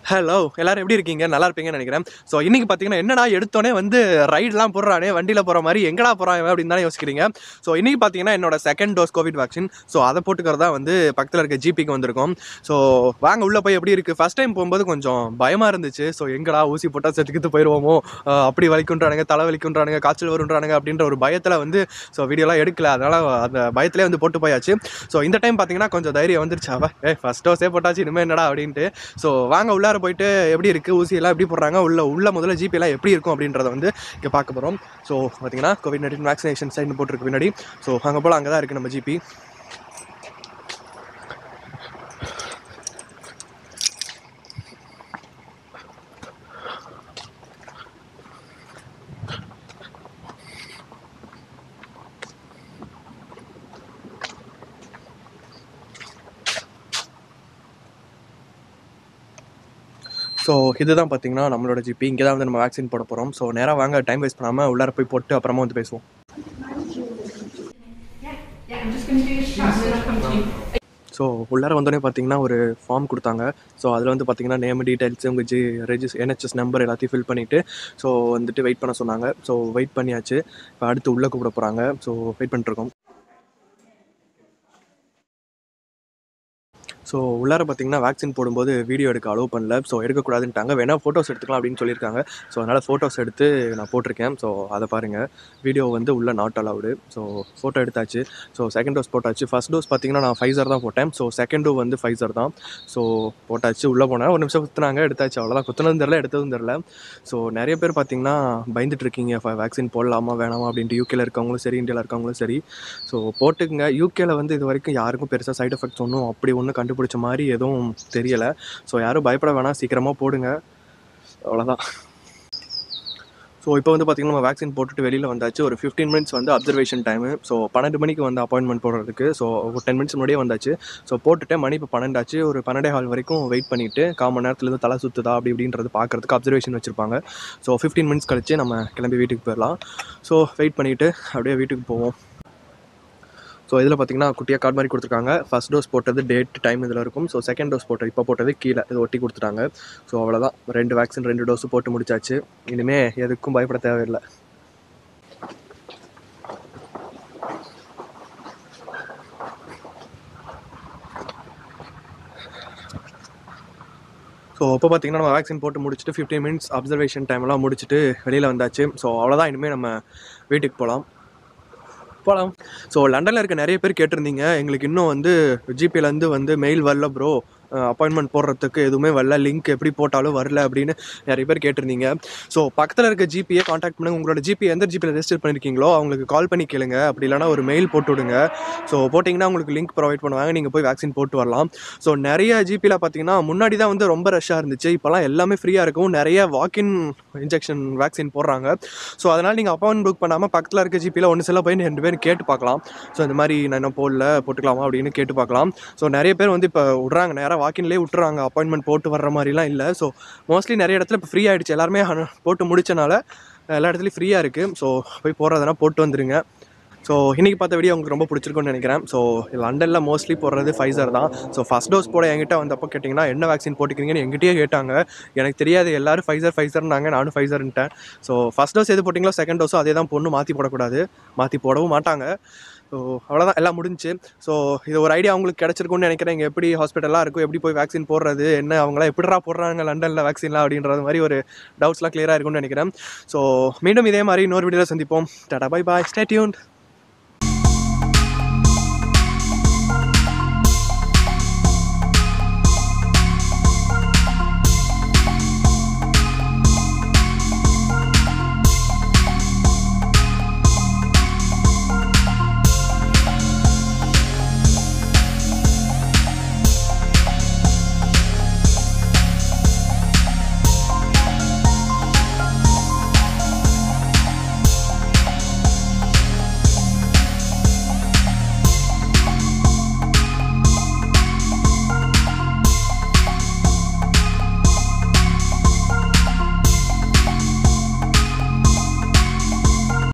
Hello எல்லாரும் எப்படி இருக்கீங்க நல்லா இருப்பீங்கன்னு நினைக்கிறேன் ஸோ இன்னைக்கு பார்த்தீங்கன்னா என்னடா எடுத்தோடனே வந்து ரைட்லாம் போடுறானே வண்டியில் போகிற மாதிரி எங்கடா போகிறான் இவன் அப்படின்னு தானே யோசிக்கிறீங்க ஸோ இன்னைக்கு பார்த்தீங்கன்னா என்னோட second dose Covid vaccine so அதை போட்டுக்கிறதா வந்து பக்கத்தில் இருக்க ஜிபிக்கு வந்திருக்கோம் ஸோ வாங்க உள்ளே போய் எப்படி இருக்குது ஃபஸ்ட் டைம் போகும்போது கொஞ்சம் பயமாக இருந்துச்சு ஸோ எங்கடா ஊசி போட்டால் செத்துக்கிட்டு போயிடுவோமோ அஹ் அப்படி வலிக்குன்றானுங்க தலை வலிக்குன்றானுங்க காய்ச்சல் வருன்றானுங்க அப்படின்ற ஒரு பயத்தில் வந்து ஸோ வீடியோலாம் எடுக்கல அதனால் அந்த பயத்திலே வந்து போட்டு போயாச்சு ஸோ இந்த டைம் பார்த்தீங்கன்னா கொஞ்சம் தைரியம் வந்துருச்சு அவ ஏ ஃபஸ்ட் டோஸே போட்டாச்சு இனிமேல் என்னடா அப்படின்ட்டு ஸோ வாங்க உள்ளார போயிட்டு எப்படி இருக்குது ஊசியெல்லாம் எப்படி போடுறாங்க உள்ள உள்ள முதல்ல ஜிபிலாம் எப்படி இருக்கும் அப்படின்றத வந்து இங்கே பார்க்க போகிறோம் ஸோ பார்த்தீங்கன்னா கோவிட் நைன்டீன் வேக்சினேஷன் சைன் போட்டிருக்கு பின்னாடி ஸோ அங்கே போல் அங்கே தான் இருக்குது நம்ம ஜிபி ஸோ இதுதான் பார்த்தீங்கன்னா நம்மளோட ஜிபி இங்கே தான் வந்து நம்ம வேக்சின் போட போகிறோம் ஸோ நேராக வாங்க டைம் வேஸ்ட் பண்ணாமல் உள்ளார போய் போட்டு அப்புறமா வந்து பேசுவோம் Yeah, I'm just going to do a shot and then I'll come to you. So உள்ளார வந்தோடனே பார்த்தீங்கன்னா ஒரு ஃபார்ம் கொடுத்தாங்க ஸோ அதில் வந்து பார்த்தீங்கன்னா நேம் டீடைல்ஸ் உங்கள் ஜி ரெஜிஸ் என்ஹெச்எஸ் நம்பர் எல்லாத்தையும் ஃபில் பண்ணிவிட்டு ஸோ வந்துட்டு வெயிட் பண்ண சொன்னாங்க ஸோ வெயிட் பண்ணியாச்சு இப்போ அடுத்து உள்ளே கூப்பிட போகிறாங்க ஸோ வெயிட் பண்ணிட்டுருக்கோம் ஸோ உள்ளார பார்த்தீங்கன்னா வேக்சின் போடும்போது வீடியோ எடுக்க அலோவ் பண்ணல ஸோ எடுக்கக்கூடாதுன்ட்டாங்க வேணால் ஃபோட்டோஸ் எடுத்துக்கலாம் அப்படின்னு சொல்லியிருக்காங்க ஸோ அதனால் ஃபோட்டோஸ் எடுத்து நான் போட்டிருக்கேன் ஸோ அதை பாருங்கள் வீடியோ வந்து உள்ள நாட் அலவுடு ஸோ ஃபோட்டோ எடுத்தாச்சு ஸோ செகண்ட் டோஸ் போட்டாச்சு ஃபஸ்ட் டோஸ் பார்த்தீங்கன்னா நான் ஃபைசர் தான் போட்டேன் ஸோ செகண்ட் டோ வந்து ஃபைசர் தான் ஸோ போட்டாச்சு உள்ளே போனேன் ஒரு நிமிஷம் குத்துனாங்க எடுத்தாச்சு அவ்வளோதான் குத்துனதும் தெரில எடுத்ததும் தெரில ஸோ நிறைய பேர் பார்த்தீங்கன்னா பயந்துட்டு இருக்கீங்க வேக்சின் போடலாமா வேணாமா அப்படின்ட்டு யூகேல இருக்கவங்களும் சரி இந்தியாவில் இருக்கவங்களும் சரி ஸோ போட்டுக்குங்க யூகேல வந்து இது வரைக்கும் யாருக்கும் பெருசாக சைடு எஃபெக்ட்ஸ் ஒன்றும் அப்படி ஒன்றும் கண்டுபிடிச்ச மாதிரி எதுவும் தெரியலை ஸோ யாரும் பயப்பட வேணாம் சீக்கிரமாக போடுங்க அவ்வளோதான் ஸோ இப்போ வந்து பார்த்திங்கன்னா நம்ம வேக்சின் போட்டுட்டு வெளியில் வந்தாச்சு ஒரு ஃபிஃப்டீன் மினிட்ஸ் வந்து அப்சர்வேஷன் டைமு ஸோ பன்னெண்டு மணிக்கு வந்து அப்பாயின்மெண்ட் போடுறதுக்கு ஸோ ஒரு டென் மினிட்ஸ் முன்னாடியே வந்தாச்சு ஸோ போட்டுட்டு மணி இப்போ பன்னெண்டாச்சு ஒரு பன்னெண்டே ஹால் வரைக்கும் வெயிட் பண்ணிவிட்டு கால் மணி நேரத்துலேருந்து தலை சுற்றுதா அப்படி இப்படின்றது பார்க்குறதுக்கு அப்சர்வேஷன் வச்சுருப்பாங்க ஸோ ஃபிஃப்டீன் மினிட்ஸ் கழிச்சு நம்ம கிளம்பி வீட்டுக்கு போயிடலாம் ஸோ வெயிட் பண்ணிவிட்டு அப்படியே வீட்டுக்கு போவோம் ஸோ இதில் பார்த்தீங்கன்னா குட்டியாக கார்டு மாதிரி கொடுத்துருக்காங்க ஃபஸ்ட் டோஸ் போட்டது டேட் டைம் இதில் இருக்கும் ஸோ செகண்ட் டோஸ் போட்டது இப்போ போட்டது கீழே இது ஒட்டி கொடுத்துட்டாங்க ஸோ அவ்வளோதான் ரெண்டு வேக்சின் ரெண்டு டோஸு போட்டு முடிச்சாச்சு இனிமே எதுக்கும் பயப்பட தேவையில்லை ஸோ இப்போ பார்த்தீங்கன்னா நம்ம வேக்சின் போட்டு முடிச்சுட்டு ஃபிஃப்டீன் மினிட்ஸ் அப்சர்வேஷன் டைம்லாம் முடிச்சுட்டு வெளியில் வந்தாச்சு ஸோ அவ்வளோதான் இனிமேல் நம்ம வீட்டுக்கு போகலாம் போகலாம் ஸோ லண்டனில் இருக்க நிறைய பேர் கேட்டிருந்தீங்க எங்களுக்கு இன்னும் வந்து ஜிபேலேருந்து வந்து மெயில் வரல ப்ரோ அப்பாயின்மெண்ட் போடுறதுக்கு எதுவுமே வரல லிங்க் எப்படி போட்டாலும் வரல அப்படின்னு நிறைய பேர் கேட்டிருந்தீங்க ஸோ பக்கத்தில் இருக்க ஜிபியை காண்டாக்ட் பண்ணுங்க உங்களோட ஜிபி எந்த ஜிபியில் ரெஜிஸ்டர் பண்ணியிருக்கீங்களோ அவங்களுக்கு கால் பண்ணி கேளுங்க அப்படி இல்லைனா ஒரு மெயில் போட்டு விடுங்க ஸோ போட்டிங்கன்னா உங்களுக்கு லிங்க் ப்ரொவைட் பண்ணுவாங்க நீங்கள் போய் வேக்சின் போட்டு வரலாம் ஸோ நிறைய ஜிபியில் பார்த்தீங்கன்னா முன்னாடி தான் வந்து ரொம்ப ரஷ்ஷாக இருந்துச்சு இப்போலாம் எல்லாமே ஃப்ரீயாக இருக்கும் நிறைய வாக்கின் இன்ஜெக்ஷன் வேக்சின் போடுறாங்க ஸோ அதனால் நீங்கள் அப்பாயின்மெண்ட் புக் பண்ணாமல் பக்கத்தில் இருக்க ஜிபியில் ஒன்று சில போய் ரெண்டு பேரும் கேட்டு பார்க்கலாம் ஸோ இந்த மாதிரி நான் இன்னும் போடல போட்டுக்கலாமா அப்படின்னு கேட்டு பார்க்கலாம் ஸோ நிறைய பேர் வந்து இப்போ விட்றாங்க நேராக வாக்கின்லேயே விட்டுறாங்க அப்பாயின்மெண்ட் போட்டு வர்ற மாதிரிலாம் இல்லை ஸோ மோஸ்ட்லி நிறைய இடத்துல இப்போ ஃப்ரீ ஆகிடுச்சு எல்லாருமே ஹன- போட்டு முடிச்சனால எல்லா இடத்துலையும் ஃப்ரீயாக இருக்குது ஸோ போய் போடுறதுனா போட்டு வந்துருங்க ஸோ இன்றைக்கி பார்த்த வீடியோ உங்களுக்கு ரொம்ப பிடிச்சிருக்கும்னு நினைக்கிறேன் ஸோ லண்டனில் மோஸ்ட்லி போடுறது ஃபைசர் தான் ஸோ ஃபஸ்ட் டோஸ் போட என்கிட்ட வந்தப்போ கேட்டிங்கன்னா என்ன வேக்சின் போட்டுக்கிறீங்கன்னு எங்கிட்டயே கேட்டாங்க எனக்கு தெரியாது எல்லாரும் ஃபைசர் ஃபைசர்னாங்க நானும் ஃபைசர்ன்ட்டேன் ஸோ ஃபஸ்ட் டோஸ் எது போட்டிங்களோ செகண்ட் டோஸோ அதே தான் பொண்ணு மாற்றி போடக்கூடாது மாற்றி போடவும் மாட்டாங்க ஸோ அவ்வளோதான் எல்லாம் முடிஞ்சுச்சு ஸோ இது ஒரு ஐடியா அவங்களுக்கு கிடச்சிருக்கும்னு நினைக்கிறேன் இங்கே எப்படி ஹாஸ்பிட்டலாக இருக்கும் எப்படி போய் வேக்சின் போடுறது என்ன அவங்களாம் எப்படிடா போடுறாங்க லண்டனில் வேக்சின்லாம் அப்படின்றது மாதிரி ஒரு டவுட்ஸ்லாம் கிளியராக இருக்கும்னு நினைக்கிறேன் ஸோ மீண்டும் இதே மாதிரி இன்னொரு வீடியோவில் சந்திப்போம் tata bye bye stay tune